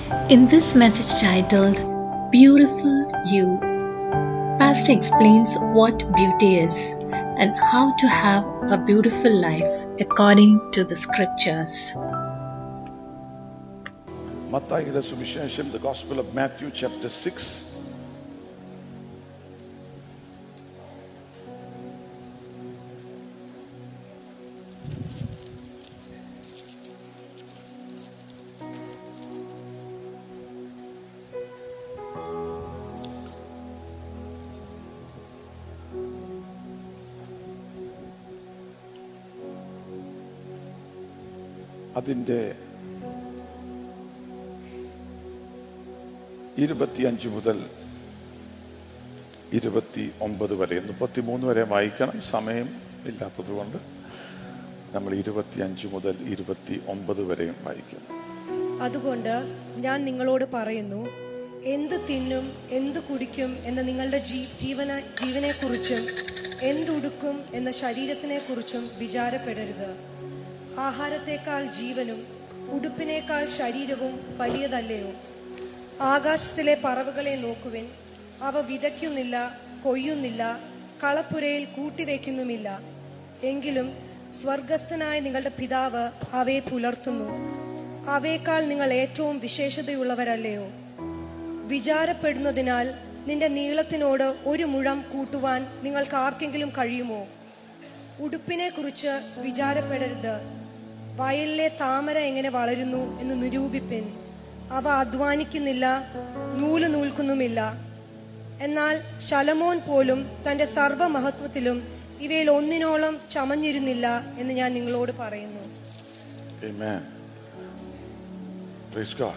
In this message titled Beautiful You, Pastor explains what beauty is and how to have a beautiful life according to the scriptures. മത്തായിയുടെ സുവിശേഷം the gospel of Matthew chapter six അതിൻ്റെ ഇരുപത്തിയഞ്ച് മുതൽ ഇരുപത്തി ഒമ്പത് വരെ മുപ്പത്തിമൂന്ന് വരെ വായിക്കണം സമയം ഇല്ലാത്തത് കൊണ്ട് നമ്മൾ ഇരുപത്തിയഞ്ച് മുതൽ ഇരുപത്തി ഒമ്പത് വരെയും വായിക്കുന്നു അതുകൊണ്ട് ഞാൻ നിങ്ങളോട് പറയുന്നു എന്ത് തിന്നും എന്ത് കുടിക്കും എന്ന നിങ്ങളുടെ ജീ- ജീവന ജീവനെക്കുറിച്ചും എന്തുടുക്കും എന്ന ശരീരത്തിനെ കുറിച്ചും വിചാരപ്പെടരുത് ആഹാരത്തേക്കാൾ ജീവനും ഉടുപ്പിനേക്കാൾ ശരീരവും വലിയതല്ലയോ ആകാശത്തിലെ പറവുകളെ നോക്കുവിൻ അവ വിതയ്ക്കുന്നില്ല കൊയ്യുന്നില്ല കളപ്പുരയിൽ കൂട്ടിവെക്കുന്നുമില്ല എങ്കിലും സ്വർഗസ്ഥനായ നിങ്ങളുടെ പിതാവ് അവയെ പുലർത്തുന്നു അവയേക്കാൾ നിങ്ങൾ ഏറ്റവും വിശേഷതയുള്ളവരല്ലയോ വിചാരപ്പെടുന്നതിനാൽ നിന്റെ നീളത്തിനോട് ഒരു മുഴം കൂട്ടുവാൻ നിങ്ങൾക്ക് ആർക്കെങ്കിലും കഴിയുമോ ഉടുപ്പിനെ കുറിച്ച് വിചാരപ്പെടരുത് വയലിലെ താമര എങ്ങനെ വളരുന്നു എന്ന് നിരൂപിപ്പിൻ അവ അധ്വാനിക്കുന്നില്ല നൂല് നൂൽക്കുന്നുമില്ല എന്നാൽ ശലമോൻ പോലും തന്റെ സർവമഹത്വത്തിലും ഇവയിൽ ഒന്നിനോളം ചമഞ്ഞിരുന്നില്ല എന്ന് ഞാൻ നിങ്ങളോട് പറയുന്നു Amen. Praise God.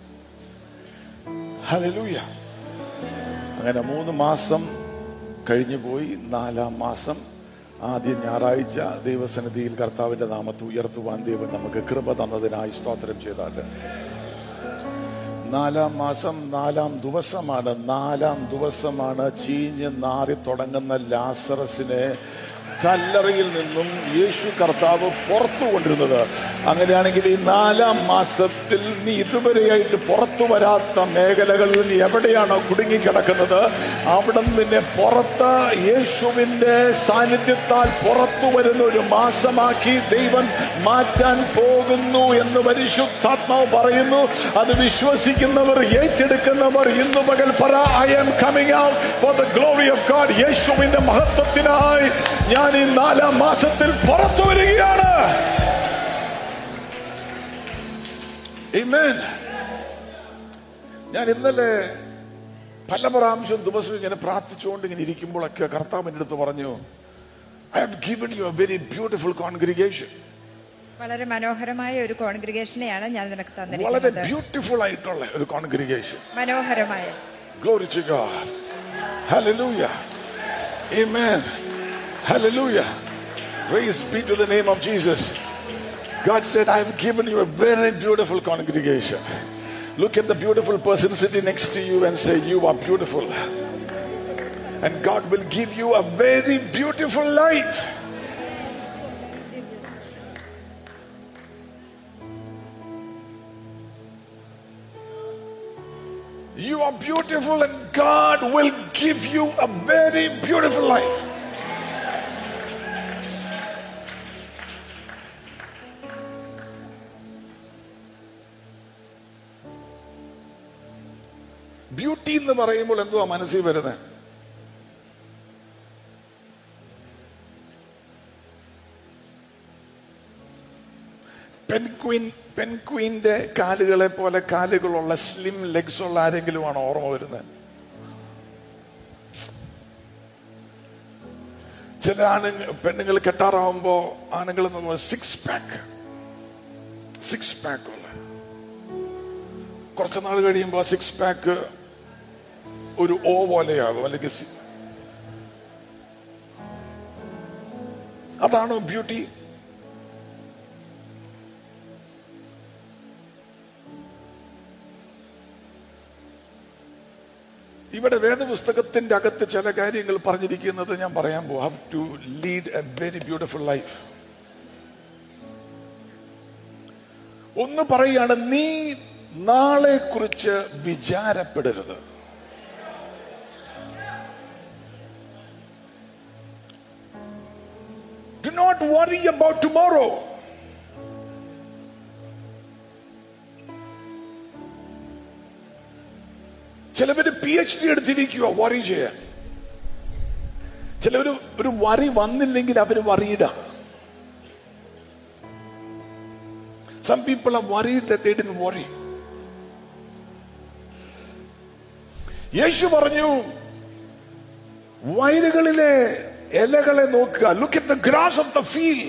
Hallelujah. അങ്ങനെ മൂന്ന് മാസം കഴിഞ്ഞു പോയി നാലാം മാസം ആദ്യ ഞായറാഴ്ച ദൈവസന്നിധിയിൽ കർത്താവിന്റെ നാമത്തെ ഉയർത്തുവാൻ ദൈവം നമുക്ക് കൃപ തന്നതിനായി സ്തോത്രം ചെയ്താട്ട് നാലാം മാസം നാലാം ദിവസമാണ് നാലാം ദിവസമാണ് ചീഞ്ഞ് നാറി തുടങ്ങുന്ന ലാസറസിനെ കല്ലറയിൽ നിന്നും യേശു കർത്താവ് പുറത്തു കൊണ്ടിരുന്നത് അങ്ങനെയാണെങ്കിൽ ഈ നാലാം മാസത്തിൽ നീ ഇതുവരെയായിട്ട് പുറത്തു വരാത്ത മേഖലകളിൽ നീ എവിടെയാണോ കുടുങ്ങിക്കിടക്കുന്നത് അവിടെ നിന്നെ പുറത്ത് യേശുവിന്റെ സാന്നിധ്യത്താൽ പുറത്തു വരുന്ന ഒരു മാസമാക്കി ദൈവം മാറ്റാൻ പോകുന്നു എന്ന് പരിശുദ്ധാത്മാവ് പറയുന്നു അത് വിശ്വസിക്കുന്നവർ ഏറ്റെടുക്കുന്നവർ ഇന്നു പകൽ പറ I am coming out for the glory of God യേശുവിന്റെ മഹത്വത്തിനായി ഞാൻ ഈ നാലാം മാസത്തിൽ പുറത്തു വരികയാണ് Amen. ഞാൻ ഇന്നലെ പല പ്രാവശ്യം ദിവസവും ഇങ്ങനെ പ്രാർത്ഥിച്ചുകൊണ്ട് ഇങ്ങനെ ഇരിക്കുമ്പോഴൊക്കെ കർത്താവ് എൻ്റെ അടുത്ത് പറഞ്ഞു I have given you a very beautiful congregation വളരെ മനോഹരമായ ഒരു കോൺഗ്രിഗേഷനെയാണ് ഞാൻ നിനക്ക് വളരെ തന്നിരിക്കുന്നത് ബ്യൂട്ടിഫുൾ ആയിട്ടുള്ള ഒരു കോൺഗ്രിഗേഷൻ മനോഹരമായ Glory to God. Hallelujah. Amen. Hallelujah. Praise be to the name of Jesus. God said, I have given you a very beautiful congregation. Look at the beautiful person sitting next to you and say, You are beautiful. And God will give you a very beautiful life. You are beautiful, and God will give you a very beautiful life. Beauty എന്ന് പറയുമ്പോൾ എന്തുവാ മനസ്സിൽ വരുന്നത് പെൻക്വീൻ പെൻക്വീന്റെ കാലുകളെ പോലെ കാലുകളുള്ള slim legs ഉള്ള ആരെങ്കിലും ആണോ ഓർമ്മ വരുന്നത് ചില ആണുങ്ങൾ പെണ്ണുങ്ങൾ കെട്ടാറാവുമ്പോ ആണുങ്ങൾ സിക്സ് പാക്ക് സിക്സ് പാക്ക് ഉള്ള കുറച്ച് നാൾ കഴിയുമ്പോൾ സിക്സ് പാക്ക് ഒരു ഓ പോലെയാകും അല്ലെങ്കിൽ സി- അതാണോ ബ്യൂട്ടി ഇവിടെ വേദപുസ്തകത്തിന്റെ അകത്ത് ചില കാര്യങ്ങൾ പറഞ്ഞിരിക്കുന്നത് ഞാൻ പറയാൻ പോകും have to lead a very beautiful life ഒന്ന് പറയുകയാണ് നീ നാളെ കുറിച്ച് വിചാരപ്പെടരുത് Do not worry about tomorrow. ചിലവര് പി എച്ച് ഡി എടുത്തിരിക്കുക വറി ചെയ്യാൻ ചിലവര് ഒരു വറി വന്നില്ലെങ്കിൽ അവര് വറിയിട some people are worried that they didn't worry യേശു പറഞ്ഞു വയലുകളിലെ ഇലകളെ നോക്കുക look at the grass of the field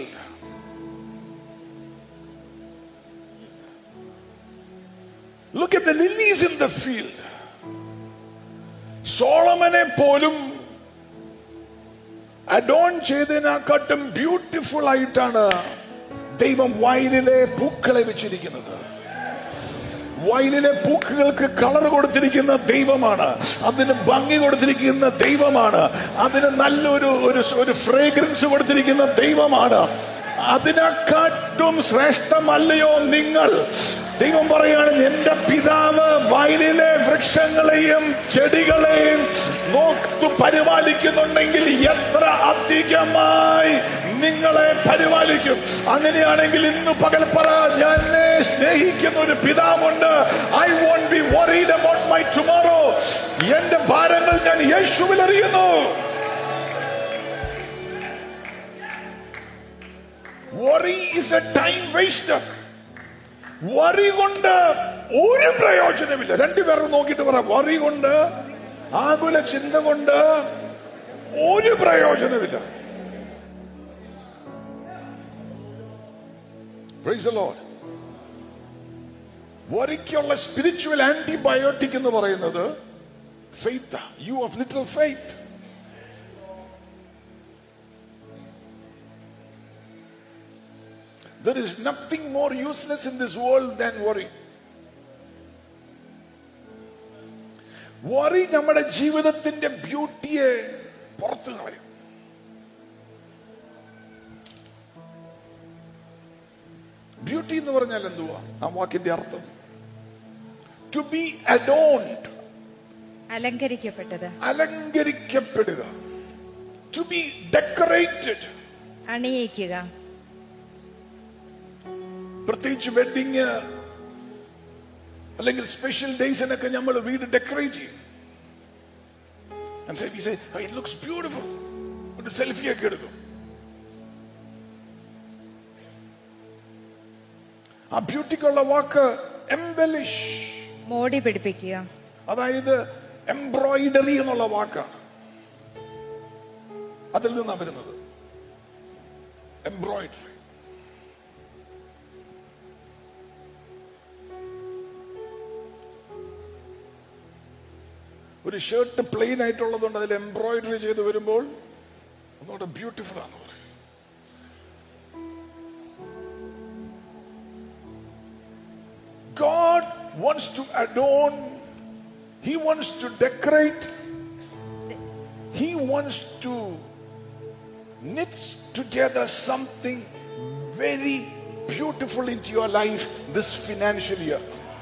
Look at the lilies in the field. സോളമനെ പോലും അഡോൺ ചെയ്തതിനെക്കാട്ടും ബ്യൂട്ടിഫുൾ ആയിട്ടാണ് ദൈവം വയലിലെ പൂക്കളെ വെച്ചിരിക്കുന്നത് വയലിലെ പൂക്കുകൾക്ക് കളർ കൊടുത്തിരിക്കുന്ന ദൈവമാണ് അതിന് ഭംഗി കൊടുത്തിരിക്കുന്ന ദൈവമാണ് അതിന് നല്ലൊരു ഒരു ഒരു ഫ്രേഗ്രൻസ് കൊടുത്തിരിക്കുന്ന ദൈവമാണ് അതിനെക്കാട്ടും ശ്രേഷ്ഠമല്ലയോ നിങ്ങൾ ദൈവം പറയാണ് എന്റെ പിതാവ് വയലിലെ വൃക്ഷങ്ങളെയും ചെടികളെയും നോക്കു പരിപാലിക്കുന്നുണ്ടെങ്കിൽ എത്ര അധികമായി നിങ്ങളെ പരിപാലിക്കും അങ്ങനെയാണെങ്കിൽ ഇന്ന് പകൽ പറ ഞാൻ എന്നെ സ്നേഹിക്കുന്ന ഒരു പിതാവുണ്ട് I won't be worried about my tomorrow എന്റെ ഭാരങ്ങൾ ഞാൻ യേശുവിൽ അറിയുന്നു worry is a time waster worry കൊണ്ട് ഒരു പ്രയോജനമില്ല രണ്ടുപേരും നോക്കിയിട്ട് പറ വറി കൊണ്ട് ആകുല ചിന്ത കൊണ്ട് ഒരു പ്രയോജനമില്ല Praise the Lord. വറിക്കുള്ള സ്പിരിച്വൽ ആന്റിബയോട്ടിക് എന്ന് പറയുന്നത് faith you of little faith There is nothing more useless in this world than worry. Worry നമ്മുടെ ജീവിതത്തിന്റെ ബ്യൂട്ടിയെ പുറത്തു കളയും ബ്യൂട്ടി എന്ന് പറഞ്ഞാൽ എന്തുവാ ആ വാക്കിന്റെ അർത്ഥം ടു ബി അഡോൺഡ് അലങ്കരിക്കപ്പെട്ടത് അലങ്കരിക്കപ്പെടുക ടു ബി ഡെക്കറേറ്റഡ് അണിയിക്കുക പ്രത്യേകിച്ച് വെഡിങ് അല്ലെങ്കിൽ സ്പെഷ്യൽ ഡേയ്സിനൊക്കെ നമ്മൾ വീട് ഡെക്കറേറ്റ് ചെയ്യും And say, we say, "Oh, it looks beautiful. ഒരു സെൽഫി ഒക്കെ എടുക്കും ആ ബ്യൂട്ടിക്കുള്ള വാക്ക് എംബലിഷ് മോടി പിടിപ്പിക്കുക അതായത് എംബ്രോയിഡറി എന്നുള്ള വാക്കാണ് അതിൽ നിന്നാണ് വരുന്നത് എംബ്രോയിഡറി ഒരു ഷർട്ട് പ്ലെയിൻ ആയിട്ടുള്ളതുകൊണ്ട് അതിൽ എംബ്രോയിഡറി ചെയ്ത് വരുമ്പോൾ ഒന്നുകൂടെ ബ്യൂട്ടിഫുൾ ആണെന്ന് പറയും God wants to adorn, He wants to decorate, He wants to knit together something very beautiful into your life this financial year.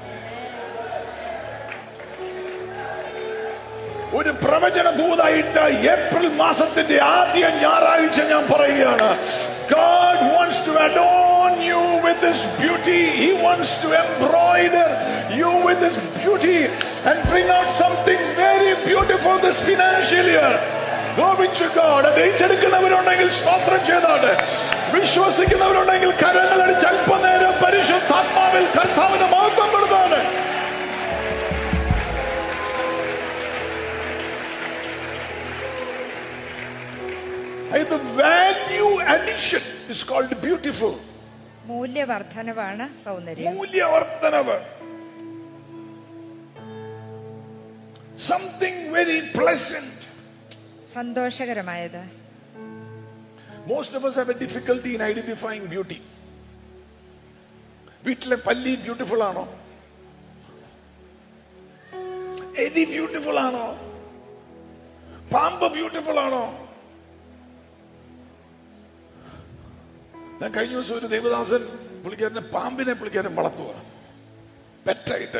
ഒരു പ്രവചന ദൂതായിട്ട് ഏപ്രിൽ മാസത്തിന്റെ ആദ്യ ഞായറാഴ്ച ഞാൻ പറയുകയാണ് God wants to adorn you with His beauty. He wants to embroider you with His beauty and bring out something very beautiful this financial year. Glory to God. അത് ഏറ്റെടുക്കുന്നവരുണ്ടെങ്കിൽ സ്തോത്രം ചെയ്താണ് വിശ്വസിക്കുന്നവരുണ്ടെങ്കിൽ കരങ്ങൾ അടിച്ച് അല്പനേരം പരിശുദ്ധാത്മാവിൽ കർത്താവിന് മഹത്വം പെടുന്നതാണ് The value addition is called beautiful. മൂല്യവർദ്ധനവാണ് സൗന്ദര്യം മൂല്യവർദ്ധനവ് സംതിങ് വെരി പ്ലസന്റ് സന്തോഷകരമായത് most of us have a difficulty in identifying beauty വീട്ടിലെ പല്ലി ബ്യൂട്ടിഫുൾ ആണോ എലി ബ്യൂട്ടിഫുൾ ആണോ പാമ്പ് ബ്യൂട്ടിഫുൾ ആണോ ഞാൻ കഴിഞ്ഞ ദിവസം ഒരു ദേവദാസൻ പുള്ളിക്കാരനെ പാമ്പിനെ പുള്ളിക്കാരൻ വളർത്തുക പെറ്റായിട്ട്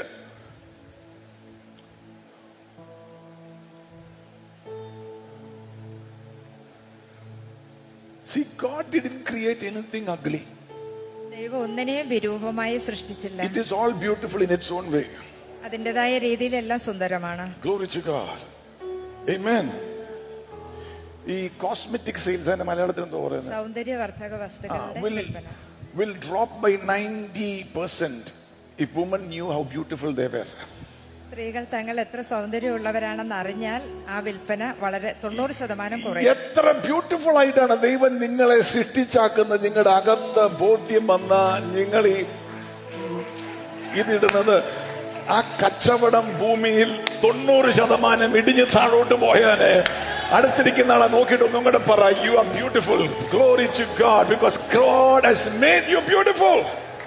See, God didn't create anything ugly. ദൈവം ഒന്നിനെയും വിരൂപമായി സൃഷ്ടിച്ചില്ല It is all beautiful in its own way. അതിൻ്റെതായ രീതിയിലെല്ലാം സുന്ദരമാണ് Glory to God. Amen. ഈ കോസ്മെറ്റിക് സെയിൽസ് അതിന്റെ മലയാളത്തിൽ എന്തോ പറയുന്നത് സൗന്ദര്യവർദ്ധക വസ്തുക്കളുടെ will വിൽപ്പന will drop by 90% if women knew how beautiful they were. സ്ത്രീകൾ തങ്ങൾ എത്ര സൗന്ദര്യമുള്ളവരാണെന്ന് അറിഞ്ഞാൽ ആ വിൽപ്പന വളരെ തൊണ്ണൂറ് ശതമാനം കുറയും എത്ര ബ്യൂട്ടിഫുൾ ആയിട്ടാണ് ദൈവം നിങ്ങളെ സൃഷ്ടിച്ചാക്കുന്നത് നിങ്ങളുടെ അകത്ത് ബോധ്യം വന്ന നിങ്ങൾ ഈ ഇതിടുന്നത് ആ കച്ചവടം ഭൂമിയിൽ തൊണ്ണൂറ് ശതമാനം ഇടിഞ്ഞ് താഴോട്ട് പോയാല് അടുത്തിരിക്കുന്ന ആളെ നോക്കിയിട്ട് ഒന്നും കൂടെ പറ you are beautiful glory to God because God has made you beautiful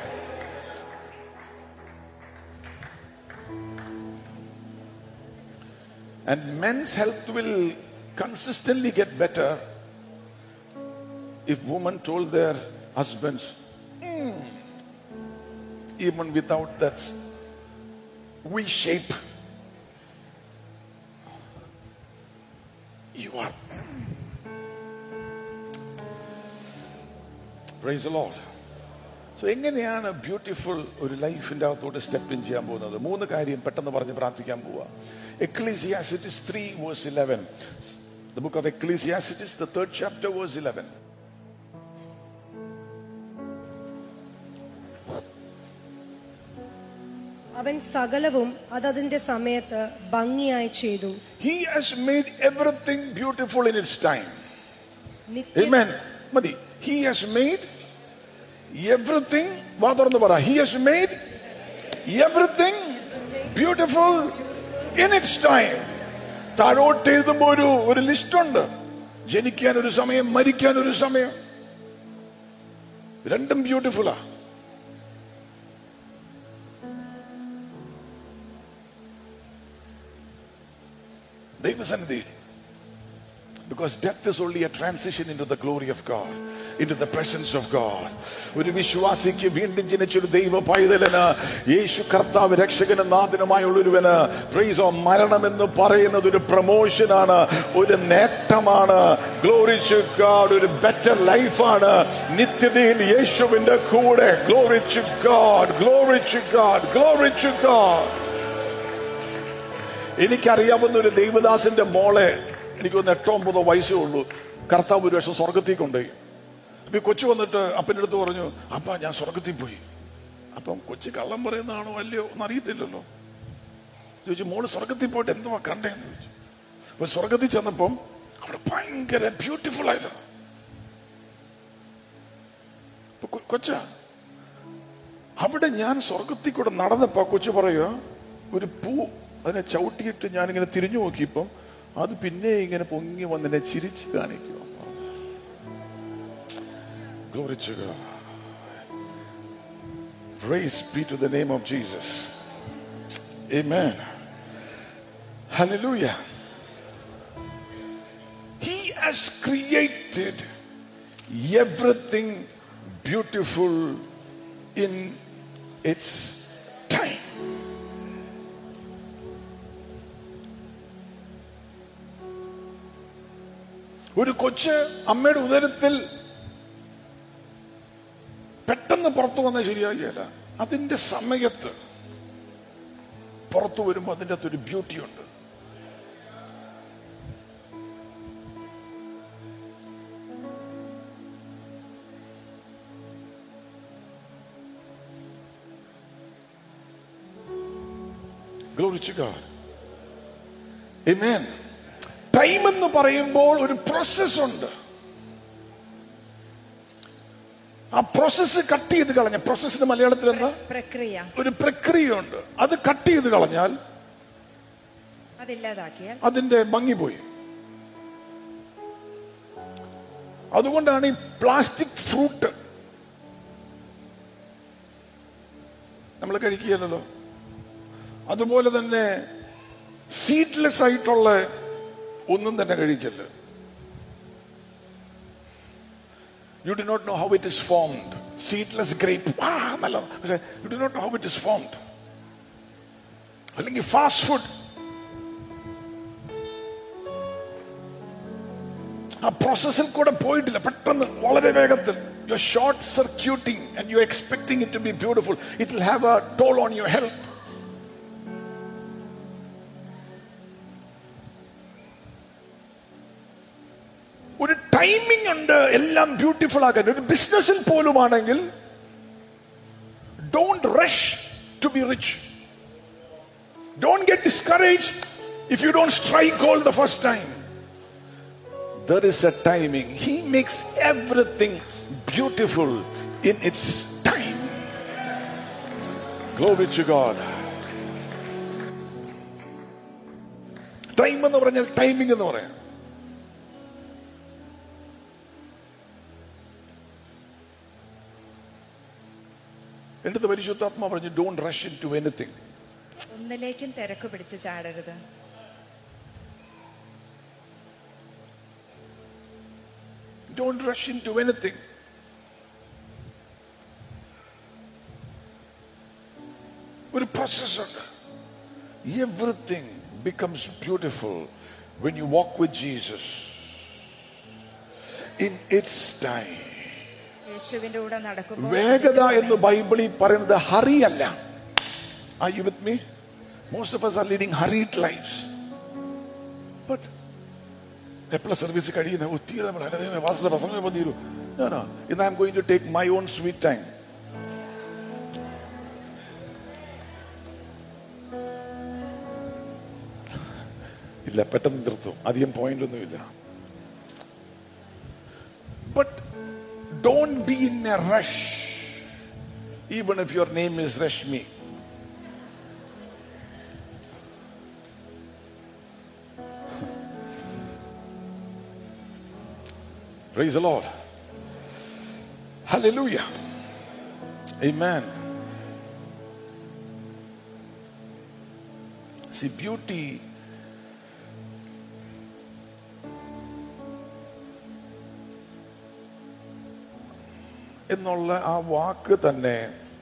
And men's health will consistently get better if women told their husbands, "Hmm, even without that V shape, you are. Praise the Lord. So എങ്ങനെയാണ് beautiful ഒരു ലൈഫിന്റെ അകത്തോട്ട് step in ചെയ്യാൻ പോകുന്നത് മൂന്ന് കാര്യം പെട്ടെന്ന് പറഞ്ഞ് പ്രാർത്ഥിക്കാൻ പോവുക Ecclesiastes three verse eleven the book of Ecclesiastes the third chapter verse eleven അവൻ സകലവും അതതിന്റെ സമയത്ത് ഭംഗിയായി ചെയ്തു he has made everything beautiful in its time നിത്യ Amen. മതി ഹി ഹാസ് മെയ്ഡ് എവറിത്തിങ് വാ തുറന്ന് പറ he has made everything beautiful in its time താഴോട്ട് എഴുതുമ്പോ ഒരു ഒരു ലിസ്റ്റ് ഉണ്ട് ജനിക്കാൻ ഒരു സമയം മരിക്കാൻ ഒരു സമയം രണ്ടും ബ്യൂട്ടിഫുള്ളാ ദൈവസന്നിധിയിൽ Because death is only a transition into the glory of God, into the presence of God. ഒരു വിശ്വാസിക്ക് വീണ്ടും ജനിച്ചൊരു ദൈവ പൈതലിന് യേശു കർത്താവ് രക്ഷകനും നാഥനുമായ ഒരുവന് പ്രൈസോ മരണം എന്ന് പറയുന്നത് ഒരു പ്രമോഷനാണ് ഒരു നേട്ടമാണ് ഗ്ലോറിച്ചു ഗാഡ് ഒരു ബെറ്റർ ലൈഫാണ് നിത്യതയിൽ യേശുവിന്റെ കൂടെ glory to God glory to God glory to God എനിക്കറിയാവുന്ന ഒരു ദൈവദാസിന്റെ മോളെ എനിക്കൊന്ന് എട്ടോ ഒമ്പതോ വയസ്സേ ഉള്ളൂ കർത്താവ് ഒരു വർഷം സ്വർഗത്തിൽ കൊണ്ടുപോയി അപ്പൊ ഈ കൊച്ചു വന്നിട്ട് അപ്പൻ്റെ അടുത്ത് പറഞ്ഞു അപ്പ ഞാൻ സ്വർഗത്തിൽ പോയി അപ്പം കൊച്ചു കള്ളം പറയുന്നതാണോ അല്ലയോ ഒന്നും അറിയത്തില്ലല്ലോ ചോദിച്ചു മോള് സ്വർഗത്തിൽ പോയിട്ട് എന്തുവാ കണ്ടേന്ന് ചോദിച്ചു അപ്പൊ സ്വർഗത്തിൽ ചെന്നപ്പം അവിടെ ഭയങ്കര ബ്യൂട്ടിഫുൾ ആയിരുന്നു അപ്പൊ കൊ- കൊച്ച അവിടെ ഞാൻ സ്വർഗത്തിൽ കൂടെ നടന്നപ്പോ കൊച്ചു പറയുക ഒരു പൂ അതിനെ ചവിട്ടിയിട്ട് ഞാനിങ്ങനെ തിരിഞ്ഞു നോക്കിയപ്പം അത് പിന്നെ ഇങ്ങനെ പൊങ്ങി വന്നെന്നെ ചിരിച്ച് കാണിക്കുക Glory to God. Praise be to the name of Jesus. Amen. Hallelujah. He has created everything beautiful in its time. ഒരു കൊച്ച് അമ്മയുടെ ഉദരത്തിൽ പെട്ടെന്ന് പുറത്തു വന്നാൽ ശരിയാകില്ല അതിന്റെ സമയത്ത് പുറത്തു വരുമ്പോൾ അതിൻ്റെ അകത്തൊരു ബ്യൂട്ടി ഉണ്ട് Glory to God. Amen. Time എന്ന് പറയുമ്പോൾ ഒരു പ്രോസസ് ഉണ്ട് ആ പ്രോസസ്സ് കട്ട് ചെയ്ത് കളഞ്ഞ പ്രോസസ്സിന് മലയാളത്തിൽ എന്താ പ്രക്രിയ ഒരു പ്രക്രിയയുണ്ട് അത് കട്ട് ചെയ്ത് കളഞ്ഞാൽ അതില്ലാതാക്കിയാൽ അതിന്റെ ഭംഗി പോയി അതുകൊണ്ടാണ് ഈ പ്ലാസ്റ്റിക് ഫ്രൂട്ട് നമ്മൾ കഴിക്കുകയല്ലോ അതുപോലെ തന്നെ സീഡ്ലെസ് ആയിട്ടുള്ള ഒന്നും തന്നെ കഴിക്കല്ല you did not know how it is formed seedless grape നല്ല പക്ഷേ you did not know how it is formed അല്ലെങ്കിൽ ഫാസ്റ്റ് ഫുഡ് ആ പ്രോസസ്സിൽ കൂടെ പോയിട്ടില്ല പെട്ടെന്ന് വളരെ വേഗത്തിൽ you short circuiting and you expecting it to be beautiful it will have a toll on your health ഒരു ടൈമിംഗ് ഉണ്ട് എല്ലാം ബ്യൂട്ടിഫുൾ ആക്കാൻ ഒരു ബിസിനസ്സിൽ പോലും ആണെങ്കിൽ don't rush to be rich don't get discourage if you don't strike gold the first time there is a timing. He makes everything beautiful in its time. Glory to God. Time എന്ന് പറഞ്ഞാൽ timing എന്ന് പറയാം എന്റെ പരിശുദ്ധാത്മ പറഞ്ഞു don't rush into anything ഒന്നിലേക്കും തിരക്ക് പിടിച്ച് ചാടരുത് Don't rush into anything. ഒരു പ്രോസസ് ഉണ്ട് everything becomes beautiful when you walk with Jesus in its time യേശുവിന്റെ കൂടെ നടക്കുമ്പോൾ വേഗത എന്ന് ബൈബിളിൽ പറയുന്നത് ഹറിയല്ല Are you with me? Most of us are leading hurried lives. But എപ്പോഴാ സർവീസ് കഴിയുന്ന ഒത്തിരി നമ്മൾ അനന്തമേ വാസന പ്രസംഗം എപ്പോൾ തീരും No, no. ഇന്ന് I am going to take my own sweet time ഇല്ല പെട്ടെന്ന് നിർത്തും അധികം പോയിന്റ് ഒന്നുമില്ല but don't be in a rush even if your name is Rashmi Praise the Lord. Hallelujah. Amen. See, beauty എന്നുള്ള ആ വാക്ക് തന്നെ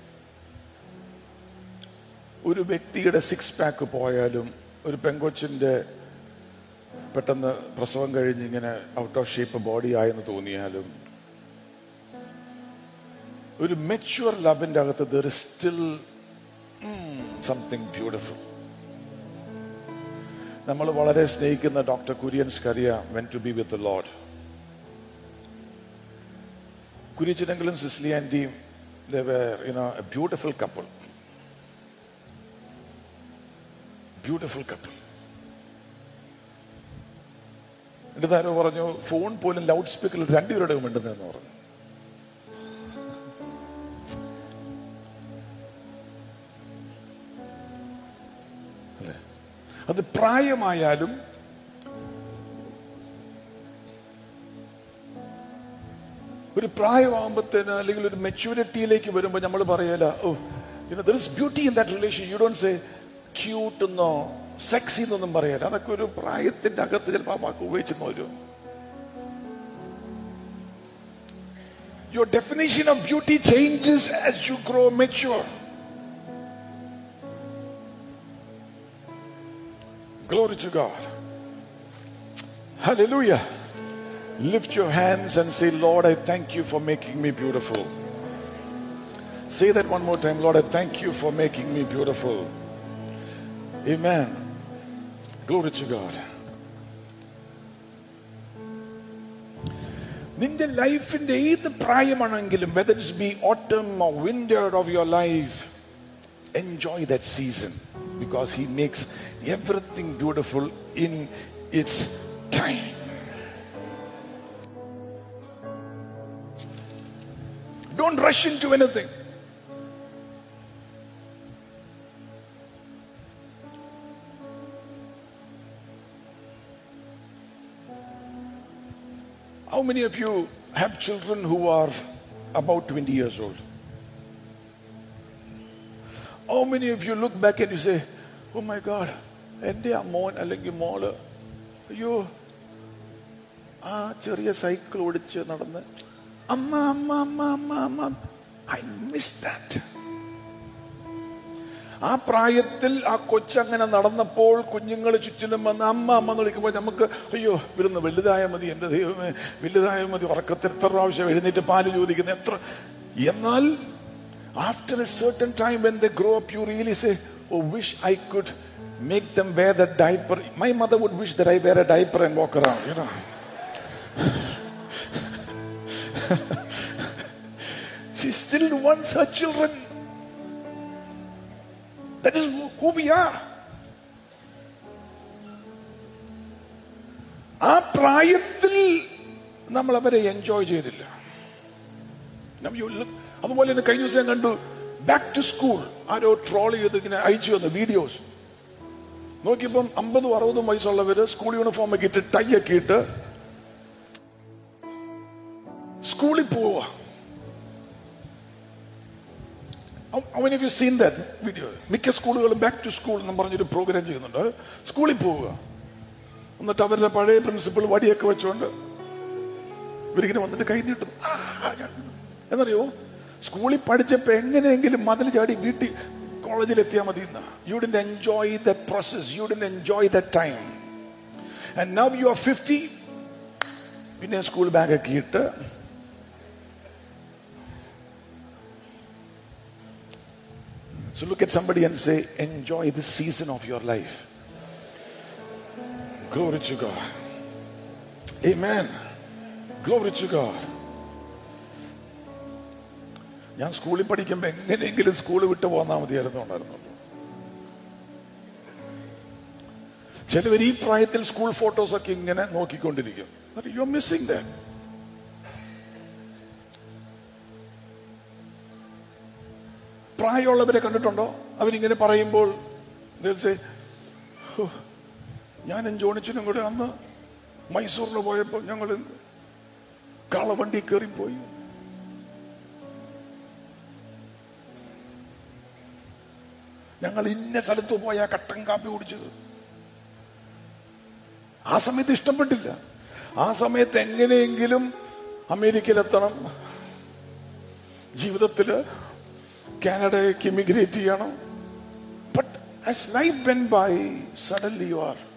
ഒരു വ്യക്തിയുടെ സിക്സ് പാക്ക് പോയാലും ഒരു പെങ്കൊച്ചിന്റെ പെട്ടെന്ന് പ്രസവം കഴിഞ്ഞ് ഇങ്ങനെ ഔട്ട് ഓഫ് ഷേപ്പ് ബോഡി ആയെന്ന് തോന്നിയാലും ഒരു മെച്യൂർ ലവിന്റെ അകത്ത് there is still something beautiful നമ്മൾ വളരെ സ്നേഹിക്കുന്ന doctor Kurian's Kariya went to be with Lord കുര്യച്ചനെങ്കിലും സിസ്ലി ആൻറ്റിയും you know a beautiful couple beautiful couple എന്നിട്ട് ആരോ പറഞ്ഞു ഫോൺ പോലും ലൗഡ് സ്പീക്കറിൽ രണ്ടുപേരുടെ മിണ്ടുന്നതെന്ന് പറഞ്ഞു അല്ലേ അത് പ്രായമായാലും ഒരു പ്രായമാകുമ്പോഴത്തേന് അല്ലെങ്കിൽ ഒരു മെച്യൂരിറ്റിയിലേക്ക് വരുമ്പോൾ നമ്മൾ പറയല oh you know there is beauty in that relation you don't say cute എന്നോ സെക്സി എന്നൊന്നും പറയല അതൊക്കെ ഒരു പ്രായത്തിന്റെ അകത്ത് ചിലപ്പോൾ ആ വാക്ക് ഉപയോഗിച്ചെന്ന് വരും Your definition of beauty changes as you grow mature. Glory to God. Hallelujah. Lift your hands and say, Lord, I thank you for making me beautiful. Say that one more time. Lord, I thank you for making me beautiful. Amen. Glory to God. നിന്റെ ലൈഫിന്റെ ഏത് പ്രായമാണെങ്കിലും whether it's be autumn or winter of your life enjoy that season because he makes everything beautiful in its time. Don't rush into anything. How many of you have children who are about 20 years old? How many of you look back and you say, Oh my God, എൻ്റെ ആ മോൻ അല്ലെങ്കിൽ മോള് അയ്യോ ആ ചെറിയ cycle ഓടിച്ച് നടന്ന് അമ്മ അമ്മ അമ്മ അമ്മ അമ്മ ഐ മിസ് ദാറ്റ് ആ പ്രായത്തിൽ ആ കൊച്ചങ്ങനെ നടന്നപ്പോൾ കുഞ്ഞുങ്ങൾ ചുറ്റിനും വന്ന് അമ്മ അമ്മ എന്ന് വിളിക്കുമ്പോൾ നമുക്ക് അയ്യോ ഇവിടുന്ന് വലുതായ മതി എൻ്റെ ദൈവമേ വലുതായ മതി ഉറക്കത്തിൽ എത്ര പ്രാവശ്യം എഴുന്നേറ്റ് പാല് ചോദിക്കുന്ന എത്ര എന്നാൽ after a certain time when they grow up you really say oh wish I could make them wear the diaper my mother would wish that I wear a diaper and walk around you know she still wants her children that is who we are ആ പ്രായത്തിൽ നമ്മൾ അവരെ enjoy ചെയ്തില്ല Now you look- അതുപോലെ തന്നെ കഴിഞ്ഞ ദിവസം ഞാൻ കണ്ടു ബാക്ക് ടു സ്കൂൾ ആരോ ട്രോൾ ചെയ്ത് ഇങ്ങനെ അയച്ചു വന്നു വീഡിയോസ് നോക്കിയപ്പം അമ്പതും അറുപതും വയസ്സുള്ളവര് സ്കൂൾ യൂണിഫോം ഒക്കെ ഇട്ട് ടൈ ഒക്കെ ഇട്ട് സ്കൂളിൽ പോവുക അവൻ യു സീൻ ദാറ്റ് വീഡിയോ മിക്ക സ്കൂളുകളും ബാക്ക് ടു സ്കൂൾ എന്ന് പറഞ്ഞൊരു പ്രോഗ്രാം ചെയ്യുന്നുണ്ട് സ്കൂളിൽ പോവുക എന്നിട്ട് അവരുടെ പഴയ പ്രിൻസിപ്പൾ വടിയൊക്കെ വെച്ചുകൊണ്ട് ഇവരിങ്ങനെ വന്നിട്ട് കൈ നീട്ടും ആ, ഞാൻ- എന്നറിയോ സ്കൂളിൽ പഠിച്ചപ്പോ എങ്ങനെയെങ്കിലും മതിൽ ചാടി വീട്ടിൽ കോളേജിൽ എത്തിയാൽ മതി എന്ന് you didn't enjoy the process you didn't enjoy the time and now you are fifty പിന്നെ സ്കൂൾ ബാഗ് ഒക്കെ ഇട്ട് So look at somebody and say, enjoy this season of your life. Glory to God. Amen. Glory to God. ഞാൻ സ്കൂളിൽ പഠിക്കുമ്പോൾ എങ്ങനെയെങ്കിലും school വിട്ട് പോന്നാൽ മതിയായിരുന്നു ഉണ്ടായിരുന്നുള്ളൂ ചിലവർ ഈ പ്രായത്തിൽ സ്കൂൾ ഫോട്ടോസ് ഒക്കെ ഇങ്ങനെ നോക്കിക്കൊണ്ടിരിക്കും യു ആർ മിസ്സിംഗ് ദ പ്രായമുള്ളവരെ കണ്ടിട്ടുണ്ടോ അവരിങ്ങനെ പറയുമ്പോൾ they'll say, "ഹോ, ഞാനും ജോണിച്ചനും കൂടെ അന്ന് മൈസൂറിന് പോയപ്പോൾ ഞങ്ങൾ കാളവണ്ടി കയറിപ്പോയി ഞങ്ങൾ ഇന്ന സ്ഥലത്ത് പോയ കട്ടൻ കാപ്പി കുടിച്ചത് ആ സമയത്ത് ഇഷ്ടപ്പെട്ടില്ല ആ സമയത്ത് എങ്ങനെയെങ്കിലും അമേരിക്കയിലെത്തണം ജീവിതത്തില് കാനഡയ്ക്ക് ഇമിഗ്രേറ്റ് ചെയ്യണം but as life went by suddenly you are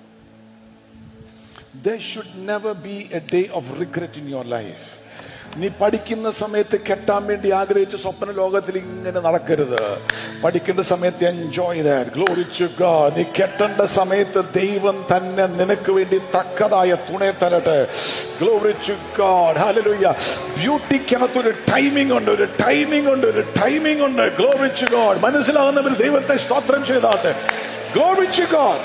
there should never be a day of regret in your life നീ പഠിക്കുന്ന സമയത്ത് കെട്ടാൻ വേണ്ടി ആഗ്രഹിച്ച സ്വപ്ന ലോകത്തിൽ ഇങ്ങനെ നടക്കരുത് പഠിക്കേണ്ട സമയത്ത് enjoy that glory to God നീ കെട്ടേണ്ട സമയത്ത് ദൈവം തന്നെ നിനക്ക് വേണ്ടി തക്കതായ തുണയെ തരട്ടെ ഗ്ലോറി ടു ഗോഡ് ഹല്ലേലൂയ ബ്യൂട്ടിക്കകത്തൊരു ടൈമിംഗ് ഉണ്ട് ഒരു ടൈമിംഗ് ഉണ്ട് ഒരു ടൈമിംഗ് ഉണ്ട് ഗ്ലോറി ടു ഗോഡ് മനസ്സിലാകുന്നവർ ദൈവത്തെ സ്തോത്രം ചെയ്താട്ടെ glory to God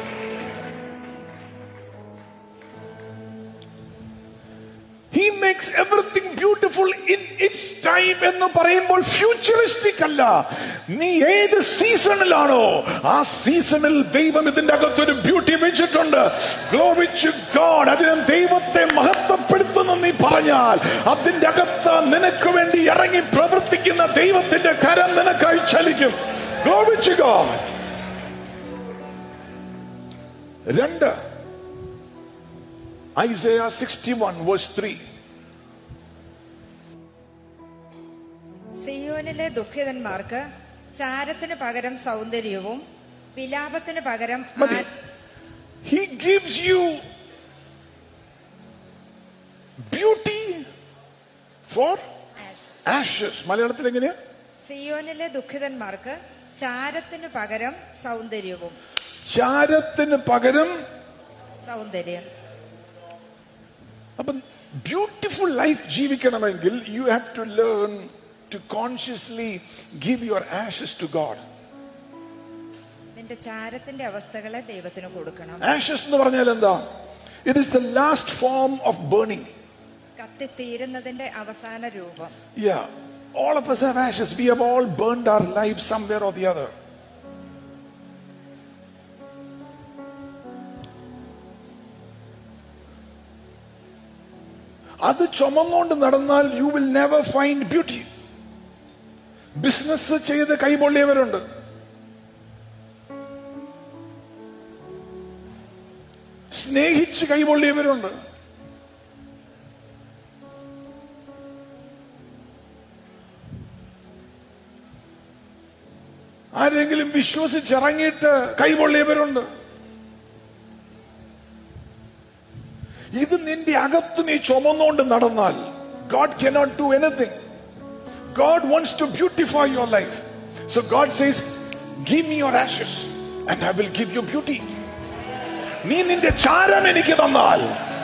He makes everything beautiful in its time എന്ന് പറയുമ്പോൾ ഫ്യൂച്ചറിസ്റ്റിക് അല്ല നീ ഏത് സീസണിലാണോ ആ സീസണിൽ ദൈവം ഇതിന്റെ അകത്തൊരു ബ്യൂട്ടി വെച്ചിട്ടുണ്ട് Glory to God അതിന് ദൈവത്തെ മഹത്വപ്പെടുത്തുന്നു നീ പറഞ്ഞാൽ അതിന്റെ അകത്ത് നിനക്ക് വേണ്ടി ഇറങ്ങി പ്രവർത്തിക്കുന്ന ദൈവത്തിന്റെ കരം നിനക്കായി ചലിക്കും Glory to God രണ്ട് Isaiah 61 verse 3. സിയോനിലെ ദുഃഖിതന്മാർക്ക് ചാരത്തിന് പകരം സൗന്ദര്യവും വിലാപത്തിന് പകരം മതി. ആ- He gives you beauty for ashes. മലയാളത്തിൽ എങ്ങനെയാ സിയോനിലെ ദുഃഖിതന്മാർക്ക് ചാരത്തിന് പകരം സൗന്ദര്യവും ചാരത്തിന് പകരം സൗന്ദര്യം അപ്പം ബ്യൂട്ടിഫുൾ ലൈഫ് ജീവിക്കണമെങ്കിൽ you have to learn to consciously give your ashes to God നിന്റെ ചാരത്തിന്റെ അവസ്ഥകളെ ദൈവത്തിന് കൊടുക്കണം ആഷസ് എന്ന് പറഞ്ഞാൽ എന്താ it is the last form of burning കത്തിത്തീരുന്നതിന്റെ അവസാന രൂപം Yeah, all of us have ashes. We have all burned our lives somewhere or the other. അത് ചുമന്നുകൊണ്ട് നടന്നാൽ you will never find beauty business ചെയ്ത് കൈപൊള്ളിയവരുണ്ട് സ്നേഹിച്ച് കൈപൊള്ളിയവരുണ്ട് ആരെങ്കിലും വിശ്വസിച്ചിറങ്ങിയിട്ട് കൈപൊള്ളിയവരുണ്ട് ഇത് നിന്റെ അകത്ത് നീ ചുമന്നുകൊണ്ട് നടന്നാൽ God cannot do anything God wants to beautify your life so God says give me your ashes and I will give you beauty നീ നിന്റെ ചാരം എനിക്ക് തന്നാൽ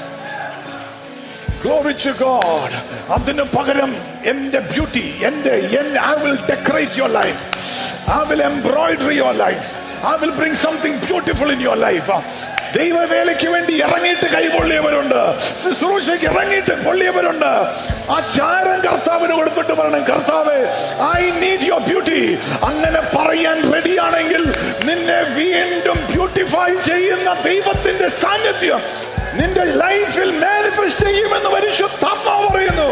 Glory to God. അതിന് പകരം എന്റെ ബ്യൂട്ടി എന്റെ I will decorate your life I will embroidery your life I will bring something beautiful in your life ദൈവവേലയ്ക്ക് വേണ്ടി ഇറങ്ങിയിട്ട് കൈപൊള്ളിയവരുണ്ട് ശുശ്രൂഷയ്ക്ക് ഇറങ്ങിയിട്ട് പൊള്ളിയവരുണ്ട് ആ ചാരം കർത്താവിന് കൊടുത്തിട്ട് പറയണം കർത്താവ് ഐ നീഡ് യുവർ ബ്യൂട്ടി അങ്ങനെ പറയാൻ റെഡിയാണെങ്കിൽ നിന്നെ വീണ്ടും ബ്യൂട്ടിഫൈ ചെയ്യുന്ന ദൈവത്തിന്റെ സാന്നിധ്യം നിന്റെ ലൈഫിൽ മാനിഫെസ്റ്റ് ചെയ്യുമെന്ന് പരിശുദ്ധമ്മ പറയുന്നു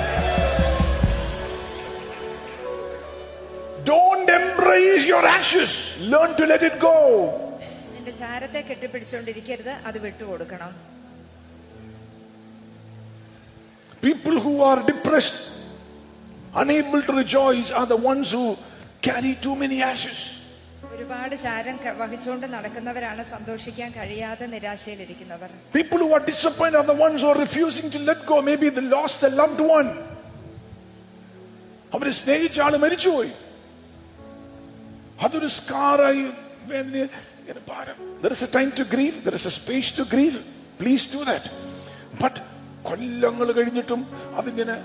Don't embrace your ashes. Learn to let it go. നിന്റെ ചാരത്തെ കെട്ടിപ്പിടിച്ചുകൊണ്ടിരിക്കരുത് അത് വിട്ടുകൊടുക്കണം People who are depressed, unable to rejoice, are the ones who carry too many ashes. ഒരുപാട് ചാരം ക- വഹിച്ചുകൊണ്ട് നടക്കുന്നവരാണ് സന്തോഷിക്കാൻ കഴിയാതെ നിരാശയിലിരിക്കുന്നവർ People who are disappointed are the ones who are refusing to let go. Maybe they lost a loved one. അവര് സ്നേഹിച്ച ആള് മരിച്ചുപോയി അതൊരു സ്കാറായി വേദന ഇങ്ങനെ ഭാരം there is a time to grieve there is a space to grieve please do that but കൊല്ലങ്ങൾ കഴിഞ്ഞിട്ടും അതിങ്ങനെ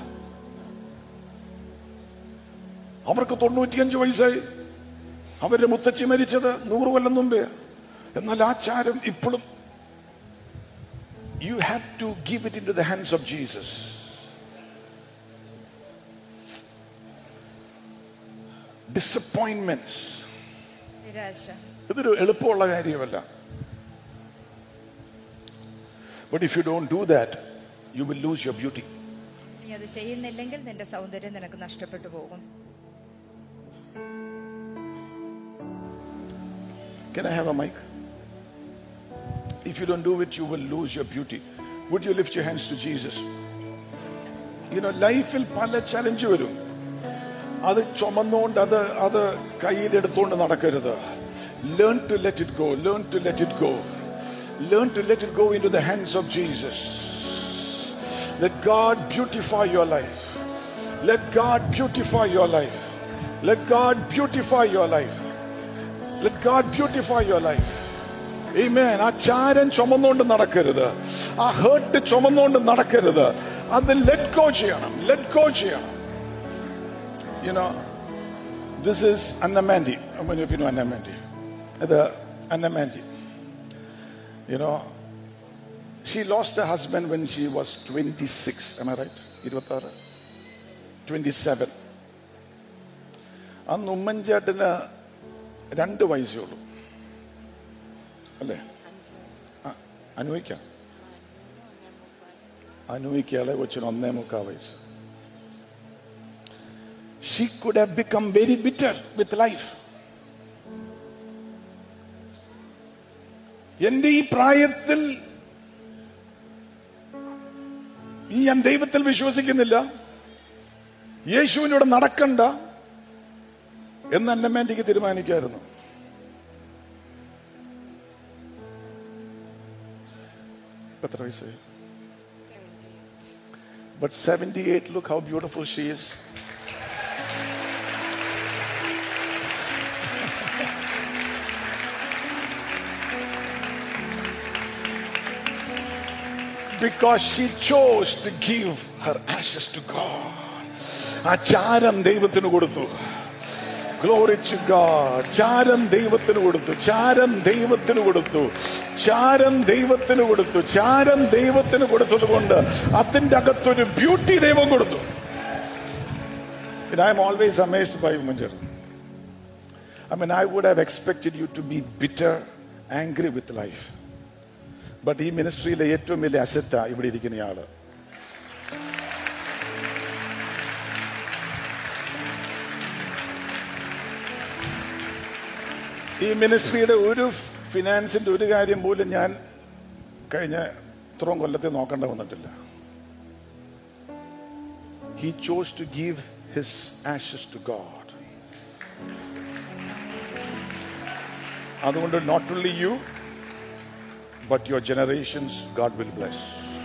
അവർക്ക് തൊണ്ണൂറ്റിയഞ്ച് വയസ്സായി അവരുടെ മുത്തച്ഛി മരിച്ചത് നൂറ് കൊല്ലം മുമ്പേ എന്നാൽ ആ ചാരം ഇപ്പോഴും you have to give it into the hands of Jesus. Disappointments. നിരാശ ഇതൊരു എളുപ്പമുള്ള കാര്യമല്ല but if you don't do that you will lose your beauty നീ അത് ചെയ്യുന്നില്ലെങ്കിൽ നിന്റെ സൗന്ദര്യം നിനക്ക് നഷ്ടപ്പെട്ടു പോകും Can I have a mic? If you don't do it, you will lose your beauty. Would you lift your hands to Jesus? You know, ലൈഫിൽ പല ചലഞ്ച് വരും അത് ചുമന്നുകൊണ്ട് അത് അത് കയ്യിലെടുത്തുകൊണ്ട് നടക്കരുത് learn to let it go learn to let it go learn to let it go into the hands of Jesus let God beautify your life let God beautify your life let God beautify your life let God beautify your life Amen. ആ ചാരൻ ചുമന്നുകൊണ്ട് നടക്കരുത് ആ heart ചുമന്നുകൊണ്ട് നടക്കരുത് അത് let go ചെയ്യണം let go ചെയ്യണം you know this is അന്നമാൻഡി പിന്നെ അന്നമാൻഡി ഇത് അന്നമാൻഡി you know she lost a husband when she was twenty six am I right ഇരുപത്തി ആറ് ട്വന്റി സെവൻ അന്ന് ഉമ്മൻചേട്ടന് രണ്ട് വയസ്സേ ഉള്ളൂ അല്ലേ ആ, അനുവയ്ക്കാം അനുവയ്ക്കാളെ കൊച്ചിന് ഒന്നേ മുക്കാ വയസ്സ് she could have become very bitter with life എന്റെ ഈ പ്രായത്തിൽ ഈ ഞാൻ ദൈവത്തിൽ വിശ്വസിക്കുന്നില്ല യേശുവിനോട് നടക്കണ്ട എന്ന് എന്നെ എനിക്ക് തീരുമാനിക്കായിരുന്നു എത്ര വയസ്സായി But 78, look how beautiful she is. Because she chose to give her ashes to God. ആ ചാരം ദൈവത്തിന് കൊടുത്തു ഗ്ലോറി ടു ഗാഡ് ചാരം ദൈവത്തിന് കൊടുത്തു ചാരം ദൈവത്തിന് കൊടുത്തു ചാരം ദൈവത്തിന് കൊടുത്തു ചാരം ദൈവത്തിന് കൊടുത്തത് കൊണ്ട് അതിന്റെ അകത്തൊരു ബ്യൂട്ടി ദൈവം കൊടുത്തു പിന്നെ I am always amazed by മഞ്ചർ I mean I would have expected you to be bitter angry with life but ഈ മിനിസ്ട്രിയിലെ ഏറ്റവും വലിയ അസറ്റാ ഇവിടെ ഇരിക്കുന്നയാള് ഈ മിനിസ്ട്രിയുടെ ഒരു ഫിനാൻസിന്റെ ഒരു കാര്യം പോലും ഞാൻ കഴിഞ്ഞ ഇത്രയും കൊല്ലത്തെ നോക്കേണ്ട വന്നിട്ടില്ല he chose to give his ashes to God അതുകൊണ്ട് not only you but your generations God will bless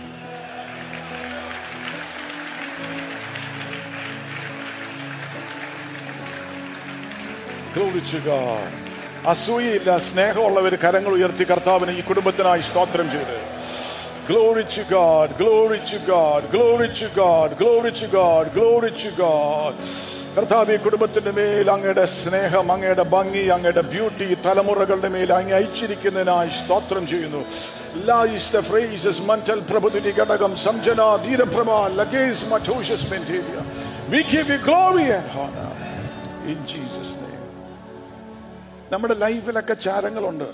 Glory to God. അസൂയയില്ല സ്നേഹമുള്ളവർ കരങ്ങൾ ഉയർത്തി കർത്താവിന് ഈ കുടുംബത്തിനായി സ്തോത്രം ചെയ്ത് Glory to God, glory to God, glory to God, glory to God, glory to God. കർത്താവ് ഈ കുടുംബത്തിന്റെ മേൽ അങ്ങയുടെ സ്നേഹം അങ്ങയുടെ ഭംഗി അങ്ങയുടെ ബ്യൂട്ടി തലമുറകളുടെ മേൽ അങ്ങ് അയച്ചിരിക്കുന്നതിനായി സ്തോത്രം ചെയ്യുന്നു ലായിസ്ത ഫ്രേസസ് മന്റൽ പ്രഭുതിനി ഘടകം സംജന ധീരപ്രഭ ലഗേസ് മഠോഷസ് മെന്റേരിയ We give you glory and honor in Jesus name. നമ്മുടെ ലൈഫിലൊക്കെ ചാരങ്ങളുണ്ട്